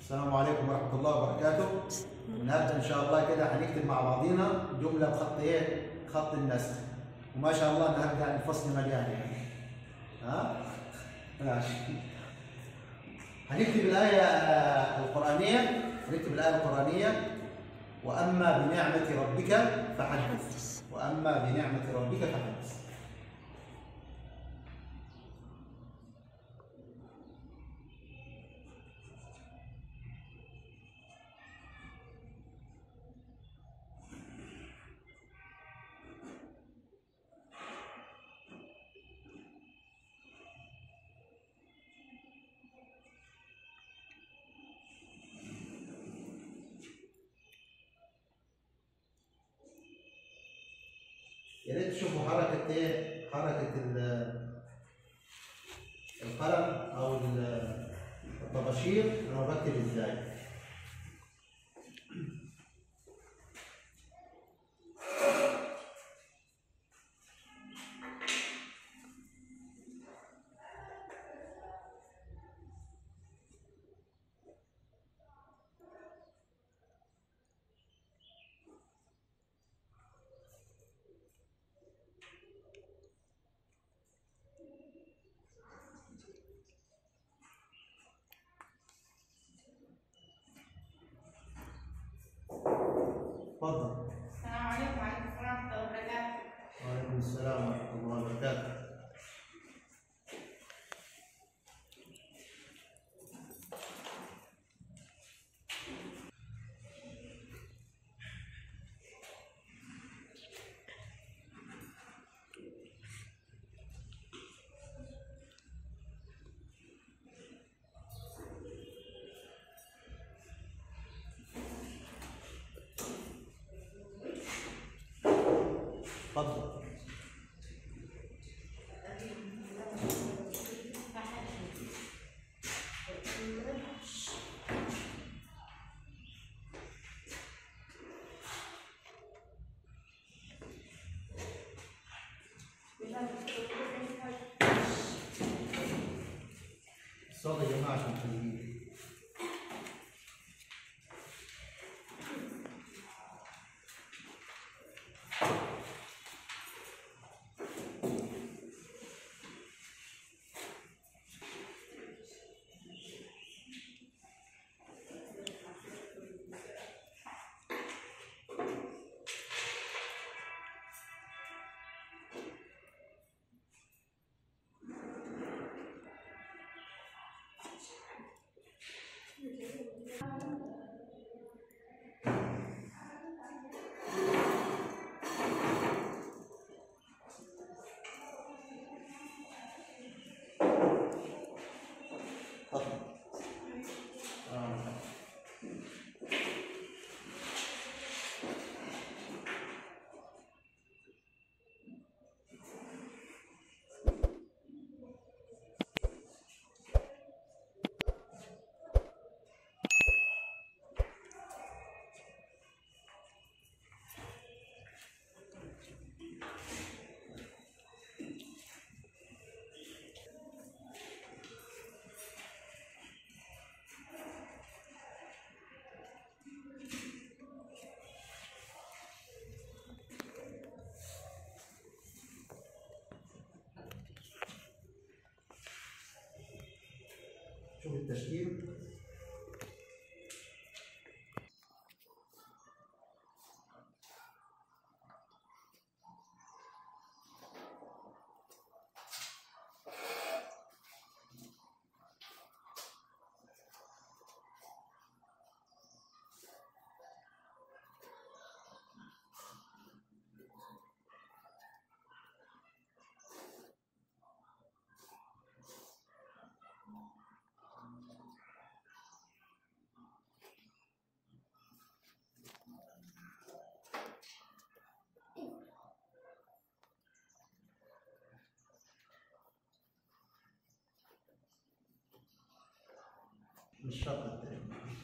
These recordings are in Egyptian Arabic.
السلام عليكم ورحمة الله وبركاته. النهارده إن شاء الله كده هنكتب مع بعضينا جملة بخط إيه؟ خط النسخ. وما شاء الله النهارده يعني الفصل مليان يعني. ها؟ ماشي. هنكتب الآية القرآنية هنكتب الآية القرآنية وأما بنعمة ربك فحدث. وأما بنعمة ربك فحدث. يا ريت تشوفوا حركة إيه؟ حركة ال- القلم أو ال- الطباشير أنا بكتب إزاي. اتفضل. السلام عليكم وعليكم السلام ورحمة الله وبركاته. وعليكم السلام ورحمة الله وبركاته. اتفضل. الصوت يا جماعة عشان تجيب. اتفضل. آه. شوف التشكيل مش شرط التاني.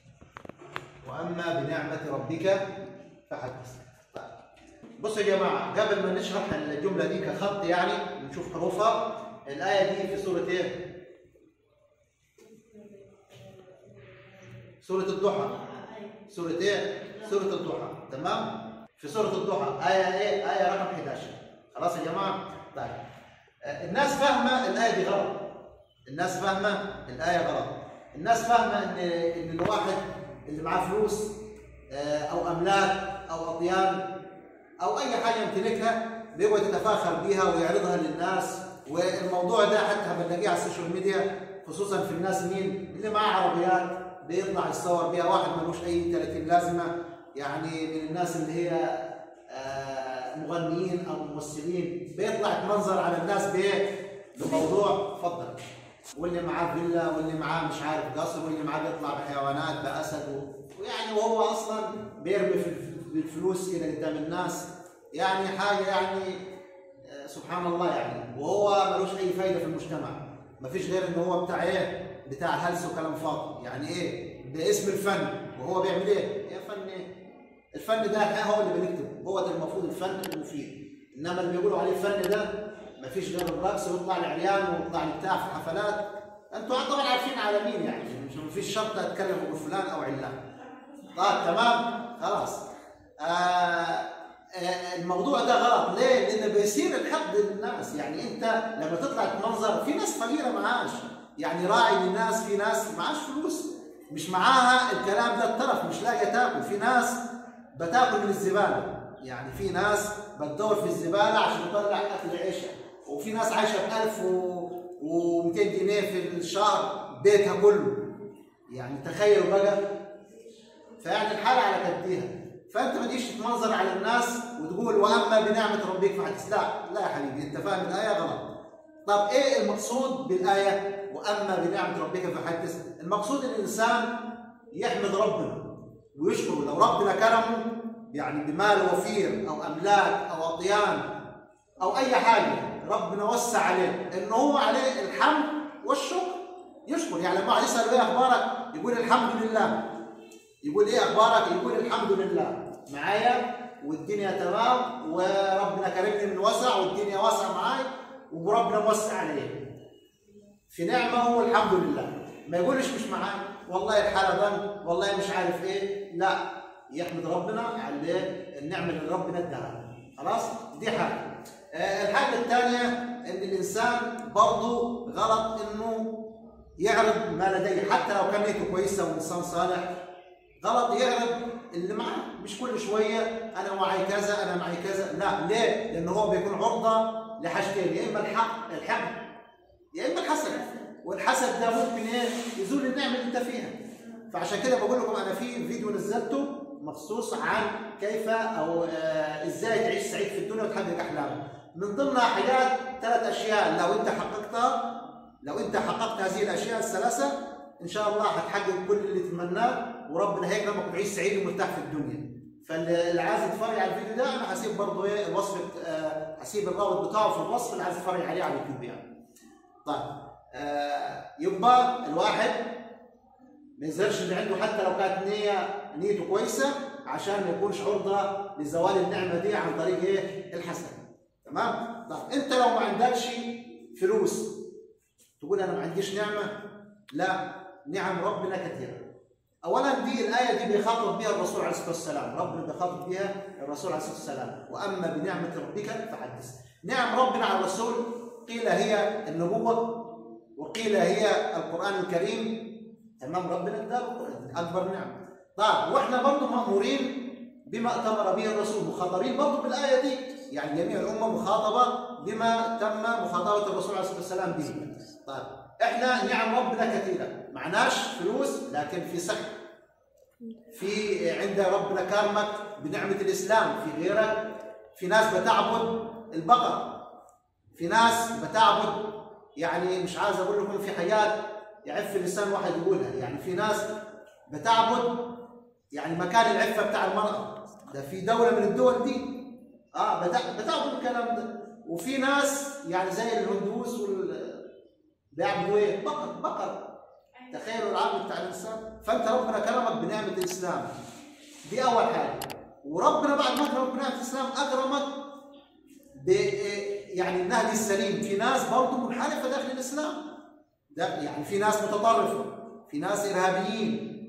واما بنعمه ربك فحدث طيب. بصوا يا جماعه قبل ما نشرح الجمله دي كخط يعني ونشوف حروفها الايه دي في سوره ايه سورة الضحى سورة ايه؟ سورة الضحى تمام؟ في سورة الضحى آية ايه؟ آية رقم 11 خلاص يا جماعة؟ طيب آه، الناس فاهمة الآية دي غلط الناس فاهمة الآية غلط الناس فاهمة إن إن الواحد اللي معاه فلوس آه، أو أملاك أو أطيان أو أي حاجة يمتلكها بيقعد يتفاخر بيها ويعرضها للناس والموضوع ده حتى بنلاقيه على السوشيال ميديا خصوصا في الناس مين اللي معاه عربيات بيطلع يتصور بيها واحد ملوش أي 30 لازمة يعني من الناس اللي هي آه، مغنيين أو ممثلين بيطلع يتمنظر على الناس بإيه؟ بموضوع اتفضل واللي معاه فيلا واللي معاه مش عارف قصر واللي معاه بيطلع بحيوانات بأسد و- ويعني وهو أصلا بيرمي في الف- الفلوس كده قدام الناس يعني حاجة يعني آه، سبحان الله يعني وهو ملوش أي فايدة في المجتمع مفيش غير إن هو بتاع إيه؟ بتاع هلس وكلام فاضي يعني إيه؟ باسم الفن وهو بيعمل إيه؟ يا فن إيه؟ الفن ده هو اللي بنكتبه هو ده المفروض الفن المفيد انما اللي بيقولوا عليه الفن ده مفيش غير الرقص ويطلع العريان ويطلع بتاع في حفلات انتوا طبعا عارفين على مين يعني مش مفيش شرط اتكلم ابو فلان او علان طيب تمام خلاص آه آه الموضوع ده غلط ليه؟ لان بيصير الحقد للناس يعني انت لما تطلع تمنظر في ناس فقيره معاش يعني راعي للناس في ناس معاش فلوس مش معاها الكلام ده الطرف مش لاقيه تاكل في ناس بتاكل من الزباله يعني في ناس بتدور في الزباله عشان تطلع اكل عيشها وفي ناس عايشه ب 1000 و 200 جنيه في الشهر بيتها كله يعني تخيلوا بقى فيعني الحاله على قديها فانت ما تجيش تتمنظر على الناس وتقول واما بنعمه ربك فحدث لا لا يا حبيبي انت فاهم الايه غلط طب ايه المقصود بالايه واما بنعمه ربك فحدث المقصود ان الانسان يحمد ربنا ويشكره لو ربنا كرمه يعني بمال وفير او املاك او اطيان او اي حاجه ربنا وسع عليه انه هو عليه الحمد والشكر يشكر يعني لما واحد يسال ايه اخبارك يقول الحمد لله يقول ايه اخبارك يقول الحمد لله معايا والدنيا تمام وربنا كرمني من وسع والدنيا واسعه معاي وربنا موسع عليه في نعمه هو الحمد لله ما يقولش مش معاي والله الحاله ضن والله مش عارف ايه لا يحمد ربنا على النعمه اللي ربنا اداها خلاص دي حاجه آه، الحاجه الثانيه ان الانسان برضه غلط انه يعرض ما لديه حتى لو كان نيته كويسه وانسان صالح غلط يعرض اللي معاه مش كل شويه انا معي كذا انا معي كذا لا ليه؟ لانه هو بيكون عرضه لحاجتين يا اما الحق الحقد يا اما الحسد والحسد ده ممكن ايه يزول النعمه اللي انت فيها فعشان كده بقول لكم انا في فيديو نزلته مخصوص عن كيف او آه ازاي تعيش سعيد في الدنيا وتحقق احلامك من ضمنها حاجات ثلاث اشياء لو انت حققتها لو انت حققت هذه الاشياء الثلاثه ان شاء الله هتحقق كل اللي تتمناه وربنا هيكرمك وتعيش سعيد ومرتاح في الدنيا فاللي عايز يتفرج على الفيديو ده انا هسيب برضه ايه الوصف آه، هسيب الرابط بتاعه في الوصف اللي عايز يتفرج عليه على اليوتيوب يعني طيب آه يبقى الواحد ما يظهرش اللي عنده حتى لو كانت نية نيته كويسة عشان ما يكونش عرضة لزوال النعمة دي عن طريق ايه؟ الحسد. تمام؟ طيب انت لو ما عندكش فلوس تقول انا ما عنديش نعمة؟ لا نعم ربنا كثيرة. اولا دي الايه دي بيخاطب بها الرسول عليه الصلاه والسلام، ربنا بيخاطب بها الرسول عليه الصلاه والسلام، واما بنعمه ربك فحدث. نعم ربنا على الرسول قيل هي النبوه وقيل هي القران الكريم تمام ربنا اداله اكبر نعمه. طيب واحنا برضه مامورين بما اتمر به الرسول مخاطبين برضه بالايه دي، يعني جميع الامه مخاطبه بما تم مخاطبه الرسول عليه الصلاه والسلام به. طيب احنا نعم ربنا كثيره، معناش فلوس لكن في صحه. في عند ربنا كرمك بنعمه الاسلام، في غيرك في ناس بتعبد البقر. في ناس بتعبد يعني مش عايز اقول لكم في حاجات يعف اللسان واحد يقولها، يعني في ناس بتعبد يعني مكان العفه بتاع المراه، ده في دوله من الدول دي اه بتع- بتعبد الكلام ده، وفي ناس يعني زي الهندوس وال بيعبدوا ايه؟ بقر بقر تخيلوا العقل بتاع الانسان فانت ربنا كرمك بنعمه الاسلام دي اول حاجه وربنا بعد ما كرمك بنعمه الاسلام اكرمك ب يعني النهج السليم في ناس برضه منحرفه داخل الاسلام ده يعني في ناس متطرفه في ناس ارهابيين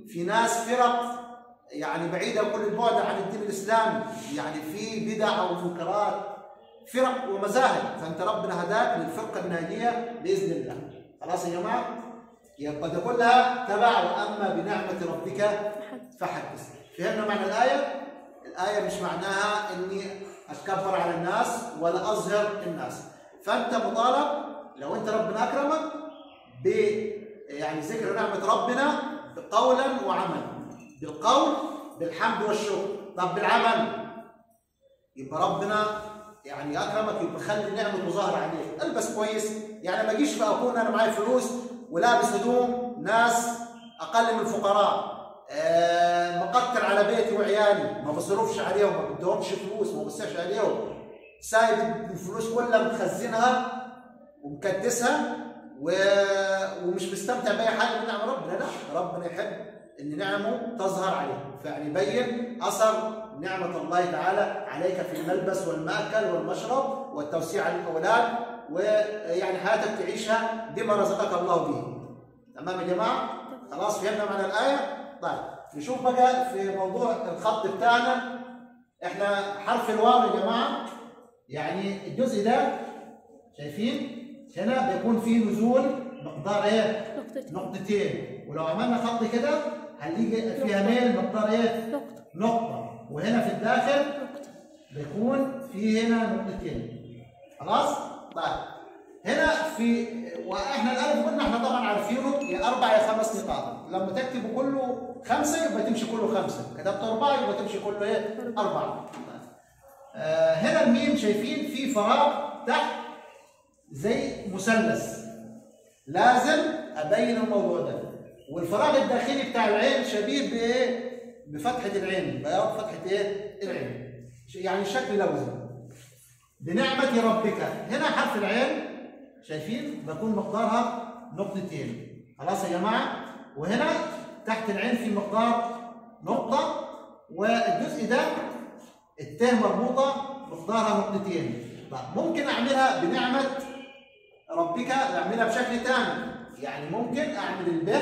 في ناس فرق يعني بعيده كل البعد عن الدين الاسلامي يعني في بدع ومنكرات فرق ومذاهب فانت ربنا هداك للفرقه الناجيه باذن الله خلاص يا جماعه يبقى ده كلها تبع واما بنعمه ربك فحدث فهمنا معنى الايه الايه مش معناها اني اتكبر على الناس ولا اظهر الناس فانت مطالب لو انت ربنا اكرمك ب يعني ذكر نعمه ربنا قولا وعملا بالقول بالحمد والشكر طب بالعمل يبقى ربنا يعني اكرمك يبقى خلي نعمته ظاهره عليك البس كويس يعني ما اجيش بقى اكون انا معايا فلوس ولابس هدوم ناس اقل من الفقراء آه مقتر على بيتي وعيالي ما بصرفش عليهم ما بدهمش فلوس ما بصرفش عليهم سايب الفلوس كلها مخزنها ومكدسها و... ومش مستمتع باي حاجه من نعم ربنا لا ربنا يحب ان نعمه تظهر عليه فيعني يبين اثر نعمه الله تعالى عليك في الملبس والماكل والمشرب والتوسيع على الاولاد ويعني حياتك تعيشها بما رزقك الله به تمام يا جماعه خلاص فهمنا معنى الايه طيب نشوف بقى في موضوع الخط بتاعنا احنا حرف الواو يا جماعه يعني الجزء ده شايفين هنا بيكون فيه نزول مقدار ايه نقطتين نقطتين ولو عملنا خط كده هنيجي فيها ميل مقدار ايه نقطة نقطه وهنا في الداخل نقطة بيكون في هنا نقطتين خلاص طيب هنا في واحنا الالف قلنا احنا طبعا عارفينه يا اربع يا خمس نقاط لما تكتبوا كله خمسه يبقى تمشي كله خمسه كتبت اربعه يبقى تمشي كله ايه اربعه طيب. آه هنا الميم شايفين في فراغ تحت زي مثلث لازم ابين الموضوع ده والفراغ الداخلي بتاع العين شبيه بايه بفتحه العين بياض فتحه ايه العين يعني شكل لوزي بنعمه ربك هنا حرف العين شايفين بكون مقدارها نقطتين خلاص يا جماعه وهنا تحت العين في مقدار نقطه والجزء ده التاء مربوطه مقدارها نقطتين طيب ممكن اعملها بنعمه ربك اعملها بشكل ثاني يعني ممكن اعمل الب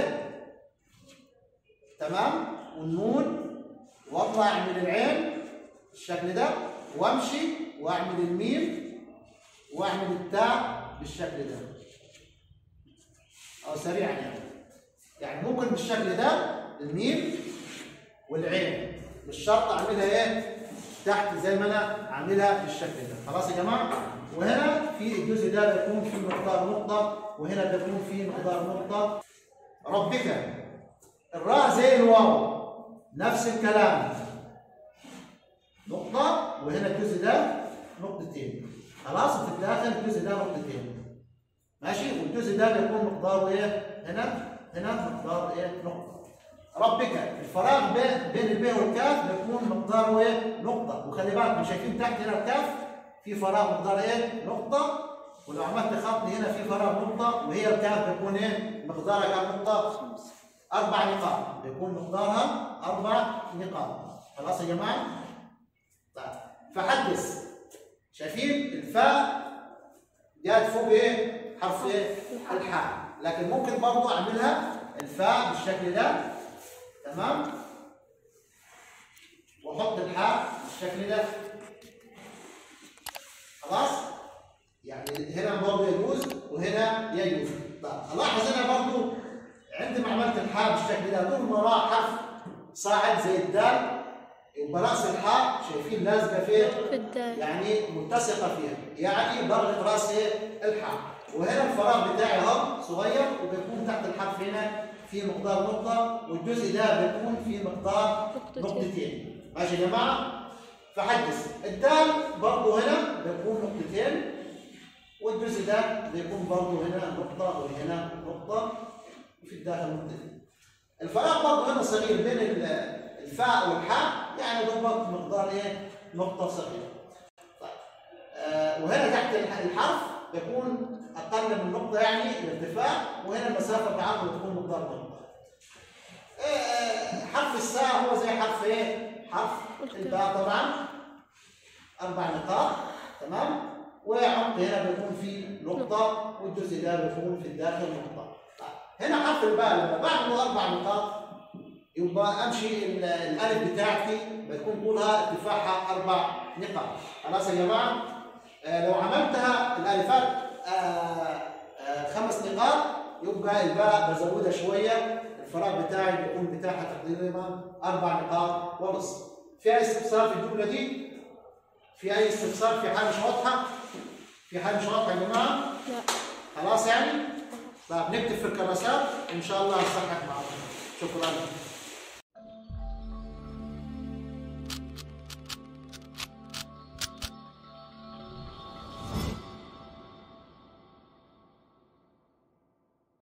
تمام والنون واطلع من العين بالشكل ده وامشي واعمل الميم واعمل التاء بالشكل ده او سريعا يعني يعني ممكن بالشكل ده الميم والعين مش شرط اعملها ايه تحت زي ما انا عاملها بالشكل ده خلاص يا جماعه وهنا في الجزء ده بيكون فيه مقدار نقطه وهنا بيكون فيه مقدار نقطه ربك الراء زي الواو نفس الكلام نقطه وهنا الجزء ده نقطتين خلاص وفي الداخل الجزء ده نقطتين ماشي والجزء ده بيكون مقداره ايه هنا هنا مقدار ايه نقطه ربك الفراغ بين بين الب والكاف بيكون مقداره ايه نقطه وخلي بالك مش شايفين تحت هنا الكاف في فراغ مقدار ايه نقطه ولو عملت خط هنا في فراغ نقطه وهي الكاف بيكون ايه مقدارها كام نقطه خمسة اربع نقاط بيكون مقدارها اربع نقاط خلاص يا جماعه طيب فحدث شايفين الفاء جات فوق ايه حرف ايه الحاء لكن ممكن برضه اعملها الفاء بالشكل ده تمام واحط الحاء بالشكل ده خلاص يعني هنا برضه يجوز وهنا يجوز طيب الاحظ هنا برضه عندما عملت الحاء بالشكل ده طول ما راح حرف صاعد زي الدال يبقى راس الحاء شايفين لازقه فين في الدال يعني ملتصقه فيها يعني برغة راس ايه الحرف وهنا الفراغ بتاعي اهو صغير وبيكون تحت الحرف هنا في مقدار نقطه والجزء ده بيكون في مقدار نقطتين. نقطتين ماشي يا جماعه فحدث الدال برضه هنا بيكون نقطتين والجزء ده بيكون برضه هنا نقطه وهنا نقطه وفي الداخل نقطتين الفراغ برضه هنا صغير بين ال- الفاء والحاء يعني دوبك مقدار ايه نقطه صغيره طيب آه وهنا تحت الح- الحرف بيكون اقل من نقطه يعني الارتفاع وهنا المسافه بعرض بتكون مقدار نقطه آه حرف الساء هو زي حرف ايه حرف الباء طبعا اربع نقاط تمام وعمق هنا بيكون فيه نقطه والجزء ده بيكون في الداخل نقطه طيب. هنا حرف الباء لما بعمل اربع نقاط يبقى امشي ال- الالف بتاعتي بتكون طولها ارتفاعها اربع نقاط خلاص يا جماعه آه، لو عملتها الالفات آه، آه، خمس نقاط يبقى الباء بزودها شويه الفراغ بتاعي بيكون بتاعها تقريبا اربع نقاط ونص في اي استفسار في الجمله دي؟ في اي استفسار في حاجه مش واضحه؟ في حاجه مش واضحه يا جماعه؟ لا خلاص يعني؟ طيب نكتب في الكراسات ان شاء الله نصحح معكم شكرا